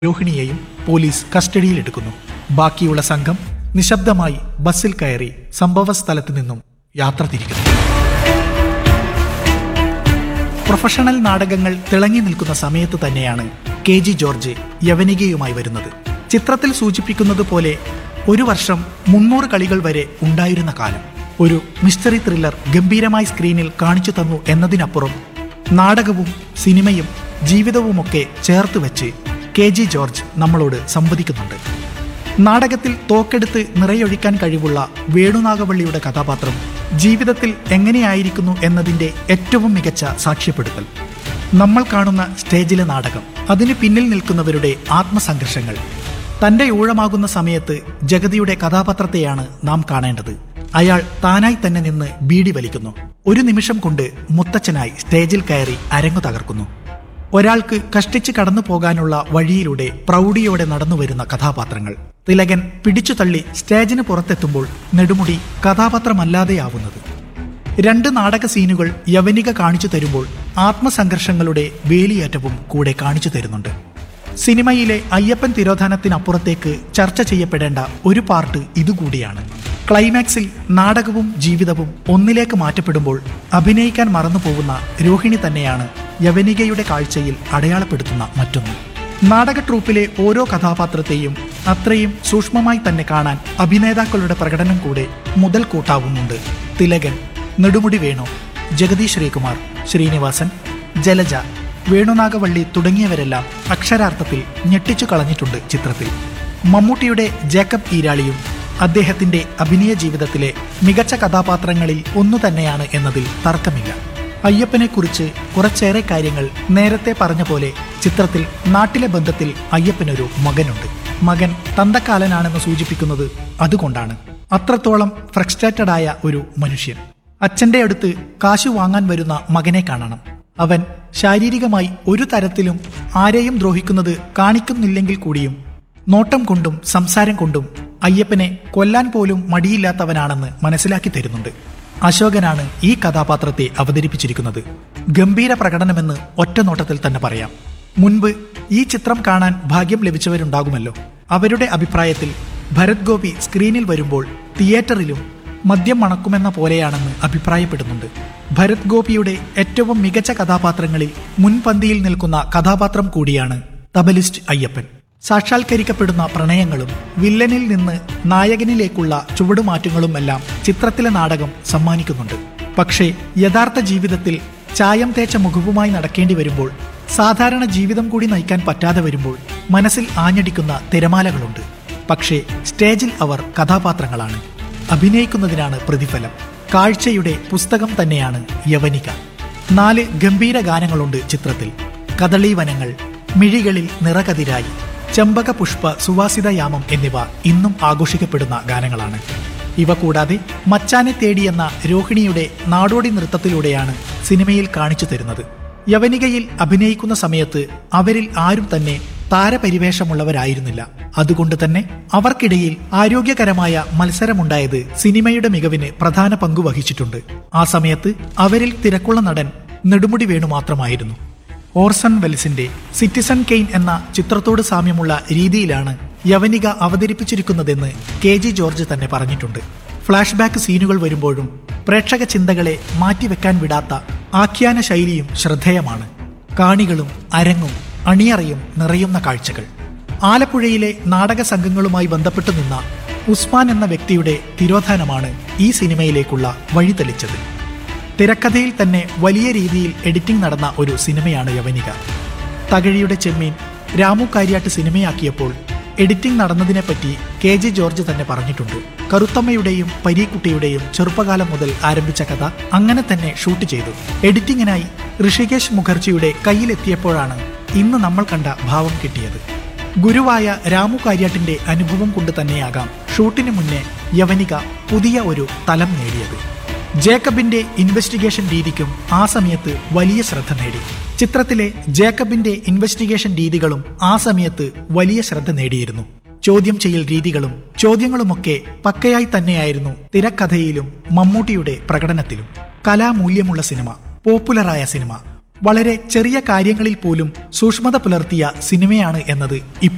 രോഹിണിയെയും police കസ്റ്റഡിയിലെടുക്കുന്നു ബാക്കിയുള്ള സംഘം നിശബ്ദമായി ബസ്സിൽ കയറി സംഭവ സ്ഥലത്ത് നിന്നും യാത്ര തിരിക്കുന്നു പ്രൊഫഷണൽ നാടകങ്ങൾ തിളങ്ങി നിൽക്കുന്ന സമയത്ത് തന്നെയാണ് കെ ജി ജോർജ് യവനികയുമായി വരുന്നത് ചിത്രത്തിൽ സൂചിപ്പിക്കുന്നത് പോലെ ഒരു വർഷം മുന്നൂറ് കളികൾ വരെ ഉണ്ടായിരുന്ന കാലം ഒരു മിസ്റ്ററി ത്രില്ലർ ഗംഭീരമായി സ്ക്രീനിൽ കാണിച്ചു തന്നു എന്നതിനപ്പുറം നാടകവും സിനിമയും ജീവിതവുമൊക്കെ ചേർത്ത് വെച്ച് കെ ജി ജോർജ് നമ്മളോട് സംവദിക്കുന്നുണ്ട് നാടകത്തിൽ തോക്കെടുത്ത് നിറയൊഴിക്കാൻ കഴിവുള്ള വേണുനാഗവള്ളിയുടെ കഥാപാത്രം ജീവിതത്തിൽ എങ്ങനെയായിരിക്കുന്നു എന്നതിന്റെ ഏറ്റവും മികച്ച സാക്ഷ്യപ്പെടുത്തൽ നമ്മൾ കാണുന്ന സ്റ്റേജിലെ നാടകം അതിന് പിന്നിൽ നിൽക്കുന്നവരുടെ ആത്മസംഘർഷങ്ങൾ തന്റെ ഊഴമാകുന്ന സമയത്ത് ജഗതിയുടെ കഥാപാത്രത്തെയാണ് നാം കാണേണ്ടത് അയാൾ താനായി തന്നെ നിന്ന് ബീഡി വലിക്കുന്നു ഒരു നിമിഷം കൊണ്ട് മുത്തച്ഛനായി സ്റ്റേജിൽ കയറി അരങ്ങു തകർക്കുന്നു ഒരാൾക്ക് കഷ്ടിച്ച് കടന്നു പോകാനുള്ള വഴിയിലൂടെ പ്രൗഢിയോടെ നടന്നു വരുന്ന കഥാപാത്രങ്ങൾ തിലകൻ പിടിച്ചു തള്ളി സ്റ്റേജിന് പുറത്തെത്തുമ്പോൾ നെടുമുടി കഥാപാത്രമല്ലാതെയാവുന്നത് രണ്ട് നാടക സീനുകൾ യവനിക കാണിച്ചു തരുമ്പോൾ ആത്മസംഘർഷങ്ങളുടെ വേലിയേറ്റവും കൂടെ കാണിച്ചു തരുന്നുണ്ട് സിനിമയിലെ അയ്യപ്പൻ തിരോധാനത്തിനപ്പുറത്തേക്ക് ചർച്ച ചെയ്യപ്പെടേണ്ട ഒരു പാർട്ട് ഇതുകൂടിയാണ് ക്ലൈമാക്സിൽ നാടകവും ജീവിതവും ഒന്നിലേക്ക് മാറ്റപ്പെടുമ്പോൾ അഭിനയിക്കാൻ മറന്നുപോകുന്ന രോഹിണി തന്നെയാണ് യവനികയുടെ കാഴ്ചയിൽ അടയാളപ്പെടുത്തുന്ന മറ്റൊന്ന് നാടക ട്രൂപ്പിലെ ഓരോ കഥാപാത്രത്തെയും അത്രയും സൂക്ഷ്മമായി തന്നെ കാണാൻ അഭിനേതാക്കളുടെ പ്രകടനം കൂടെ മുതൽ കൂട്ടാവുന്നുണ്ട് തിലകൻ നെടുമുടി വേണു ജഗദീഷ് ശ്രീകുമാർ ശ്രീനിവാസൻ ജലജ വേണുനാഗവള്ളി തുടങ്ങിയവരെല്ലാം അക്ഷരാർത്ഥത്തിൽ ഞെട്ടിച്ചു കളഞ്ഞിട്ടുണ്ട് ചിത്രത്തിൽ മമ്മൂട്ടിയുടെ ജേക്കബ് ഈരാളിയും അദ്ദേഹത്തിന്റെ അഭിനയ ജീവിതത്തിലെ മികച്ച കഥാപാത്രങ്ങളിൽ ഒന്നു തന്നെയാണ് എന്നതിൽ തർക്കമില്ല അയ്യപ്പനെക്കുറിച്ച് കുറച്ചേറെ കാര്യങ്ങൾ നേരത്തെ പറഞ്ഞ പോലെ ചിത്രത്തിൽ നാട്ടിലെ ബന്ധത്തിൽ അയ്യപ്പനൊരു മകനുണ്ട് മകൻ തന്തക്കാലനാണെന്ന് സൂചിപ്പിക്കുന്നത് അതുകൊണ്ടാണ് അത്രത്തോളം ഫ്രസ്ട്രേറ്റഡ് ആയ ഒരു മനുഷ്യൻ അച്ഛന്റെ അടുത്ത് കാശു വാങ്ങാൻ വരുന്ന മകനെ കാണണം അവൻ ശാരീരികമായി ഒരു തരത്തിലും ആരെയും ദ്രോഹിക്കുന്നത് കാണിക്കുന്നില്ലെങ്കിൽ കൂടിയും നോട്ടം കൊണ്ടും സംസാരം കൊണ്ടും അയ്യപ്പനെ കൊല്ലാൻ പോലും മടിയില്ലാത്തവനാണെന്ന് മനസ്സിലാക്കി തരുന്നുണ്ട് അശോകനാണ് ഈ കഥാപാത്രത്തെ അവതരിപ്പിച്ചിരിക്കുന്നത് ഗംഭീര പ്രകടനമെന്ന് ഒറ്റ നോട്ടത്തിൽ തന്നെ പറയാം മുൻപ് ഈ ചിത്രം കാണാൻ ഭാഗ്യം ലഭിച്ചവരുണ്ടാകുമല്ലോ അവരുടെ അഭിപ്രായത്തിൽ ഭരത് ഗോപി സ്ക്രീനിൽ വരുമ്പോൾ തിയേറ്ററിലും മദ്യം മണക്കുമെന്ന പോലെയാണെന്ന് അഭിപ്രായപ്പെടുന്നുണ്ട് ഭരത് ഗോപിയുടെ ഏറ്റവും മികച്ച കഥാപാത്രങ്ങളിൽ മുൻപന്തിയിൽ നിൽക്കുന്ന കഥാപാത്രം കൂടിയാണ് തബലിസ്റ്റ് അയ്യപ്പൻ സാക്ഷാത്കരിക്കപ്പെടുന്ന പ്രണയങ്ങളും വില്ലനിൽ നിന്ന് നായകനിലേക്കുള്ള ചുവടുമാറ്റങ്ങളും എല്ലാം ചിത്രത്തിലെ നാടകം സമ്മാനിക്കുന്നുണ്ട് പക്ഷേ യഥാർത്ഥ ജീവിതത്തിൽ ചായം തേച്ച മുഖവുമായി നടക്കേണ്ടി വരുമ്പോൾ സാധാരണ ജീവിതം കൂടി നയിക്കാൻ പറ്റാതെ വരുമ്പോൾ മനസ്സിൽ ആഞ്ഞടിക്കുന്ന തിരമാലകളുണ്ട് പക്ഷേ സ്റ്റേജിൽ അവർ കഥാപാത്രങ്ങളാണ് അഭിനയിക്കുന്നതിനാണ് പ്രതിഫലം കാഴ്ചയുടെ പുസ്തകം തന്നെയാണ് യവനിക നാല് ഗംഭീര ഗാനങ്ങളുണ്ട് ചിത്രത്തിൽ കദളി വനങ്ങൾ മിഴികളിൽ നിറകതിരായി ചെമ്പക പുഷ്പ സുവാസിത യാമം എന്നിവ ഇന്നും ആഘോഷിക്കപ്പെടുന്ന ഗാനങ്ങളാണ് ഇവ കൂടാതെ മച്ചാനെ തേടി എന്ന രോഹിണിയുടെ നാടോടി നൃത്തത്തിലൂടെയാണ് സിനിമയിൽ കാണിച്ചു തരുന്നത് യവനികയിൽ അഭിനയിക്കുന്ന സമയത്ത് അവരിൽ ആരും തന്നെ താരപരിവേഷമുള്ളവരായിരുന്നില്ല അതുകൊണ്ട് തന്നെ അവർക്കിടയിൽ ആരോഗ്യകരമായ മത്സരമുണ്ടായത് സിനിമയുടെ മികവിന് പ്രധാന പങ്കു വഹിച്ചിട്ടുണ്ട് ആ സമയത്ത് അവരിൽ തിരക്കുള്ള നടൻ നെടുമുടി വേണു മാത്രമായിരുന്നു ഓർസൺ വെൽസിന്റെ സിറ്റിസൺ കെയ്ൻ എന്ന ചിത്രത്തോട് സാമ്യമുള്ള രീതിയിലാണ് യവനിക അവതരിപ്പിച്ചിരിക്കുന്നതെന്ന് കെ ജി ജോർജ് തന്നെ പറഞ്ഞിട്ടുണ്ട് ഫ്ലാഷ് ബാക്ക് സീനുകൾ വരുമ്പോഴും പ്രേക്ഷക ചിന്തകളെ മാറ്റിവെക്കാൻ വിടാത്ത ആഖ്യാന ശൈലിയും ശ്രദ്ധേയമാണ് കാണികളും അരങ്ങും അണിയറയും നിറയുന്ന കാഴ്ചകൾ ആലപ്പുഴയിലെ നാടക സംഘങ്ങളുമായി ബന്ധപ്പെട്ടു നിന്ന ഉസ്മാൻ എന്ന വ്യക്തിയുടെ തിരോധാനമാണ് ഈ സിനിമയിലേക്കുള്ള വഴി തെളിച്ചത് തിരക്കഥയിൽ തന്നെ വലിയ രീതിയിൽ എഡിറ്റിംഗ് നടന്ന ഒരു സിനിമയാണ് യവനിക തകഴിയുടെ ചെമ്മീൻ രാമു കാര്യാട്ട് സിനിമയാക്കിയപ്പോൾ എഡിറ്റിംഗ് നടന്നതിനെപ്പറ്റി കെ ജെ ജോർജ് തന്നെ പറഞ്ഞിട്ടുണ്ട് കറുത്തമ്മയുടെയും പരീക്കുട്ടിയുടെയും ചെറുപ്പകാലം മുതൽ ആരംഭിച്ച കഥ അങ്ങനെ തന്നെ ഷൂട്ട് ചെയ്തു എഡിറ്റിംഗിനായി ഋഷികേശ് മുഖർജിയുടെ കയ്യിലെത്തിയപ്പോഴാണ് ഇന്ന് നമ്മൾ കണ്ട ഭാവം കിട്ടിയത് ഗുരുവായ രാമു കാര്യാട്ടിന്റെ അനുഭവം കൊണ്ട് തന്നെയാകാം ഷൂട്ടിന് മുന്നേ യവനിക പുതിയ ഒരു തലം നേടിയത് ജേക്കബിന്റെ ഇൻവെസ്റ്റിഗേഷൻ രീതിക്കും ആ സമയത്ത് വലിയ ശ്രദ്ധ നേടി ചിത്രത്തിലെ ജേക്കബിന്റെ ഇൻവെസ്റ്റിഗേഷൻ രീതികളും ആ സമയത്ത് വലിയ ശ്രദ്ധ നേടിയിരുന്നു ചോദ്യം ചെയ്യൽ രീതികളും ചോദ്യങ്ങളുമൊക്കെ പക്കയായി തന്നെയായിരുന്നു തിരക്കഥയിലും മമ്മൂട്ടിയുടെ പ്രകടനത്തിലും കലാമൂല്യമുള്ള സിനിമ പോപ്പുലറായ സിനിമ വളരെ ചെറിയ കാര്യങ്ങളിൽ പോലും സൂക്ഷ്മത പുലർത്തിയ സിനിമയാണ് എന്നത് ഇപ്പോൾ